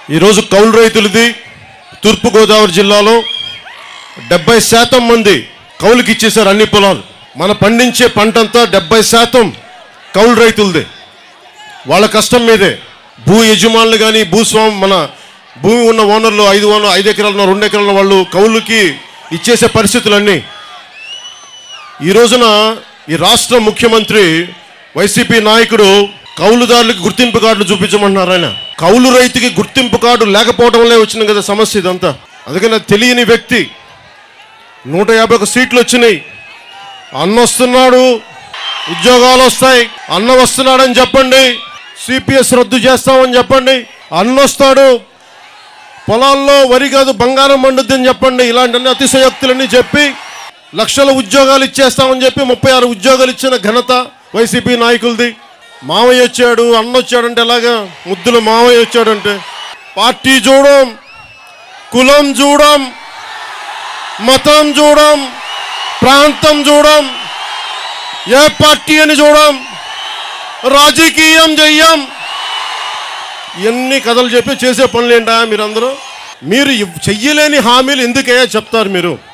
ఈరోజు కౌలు రైతులది తూర్పుగోదావరి జిల్లాలో డెబ్బై శాతం మంది కౌలుకి ఇచ్చేశారు అన్ని పొలాలు మన పండించే పంటంతా డెబ్బై శాతం కౌలు రైతులదే వాళ్ళ కష్టం మీదే భూ యజమానులు కానీ భూస్వామి మన భూమి ఉన్న ఓనర్లు ఐదు ఓనర్ ఐదు ఎకరాలు ఉన్న రెండు ఎకరాల వాళ్ళు కౌలుకి ఇచ్చేసే పరిస్థితులన్నీ ఈ రోజున ఈ రాష్ట్ర ముఖ్యమంత్రి వైసీపీ నాయకుడు కౌలుదారులకు గుర్తింపు కార్డులు చూపించమంటున్నారు ఆయన కౌలు రైతుకి గుర్తింపు కార్డు లేకపోవడం వల్లే వచ్చిన కదా సమస్య ఇదంతా అందుకని తెలియని వ్యక్తి నూట యాభై ఒక సీట్లు వచ్చినాయి అన్న వస్తున్నాడు ఉద్యోగాలు వస్తాయి అన్న వస్తున్నాడని చెప్పండి సిపిఎస్ రద్దు చేస్తామని చెప్పండి అన్న వస్తాడు పొలాల్లో వరి కాదు బంగారం పండుద్దని చెప్పండి ఇలాంటి అతిశయోక్తులన్నీ చెప్పి లక్షల ఉద్యోగాలు ఇచ్చేస్తామని చెప్పి ముప్పై ఆరు ఉద్యోగాలు ఇచ్చిన ఘనత వైసీపీ నాయకులది మావయ్య వచ్చాడు అన్న వచ్చాడంటే ఎలాగా ముద్దులు మావయ్య వచ్చాడంటే పార్టీ చూడం కులం చూడం మతం చూడం ప్రాంతం చూడం ఏ పార్టీ అని చూడం రాజకీయం చెయ్యం ఎన్ని కథలు చెప్పి చేసే పనులేంటా మీరందరూ మీరు ఇవ్- చెయ్యలేని హామీలు ఎందుకయ్యా చెప్తారు మీరు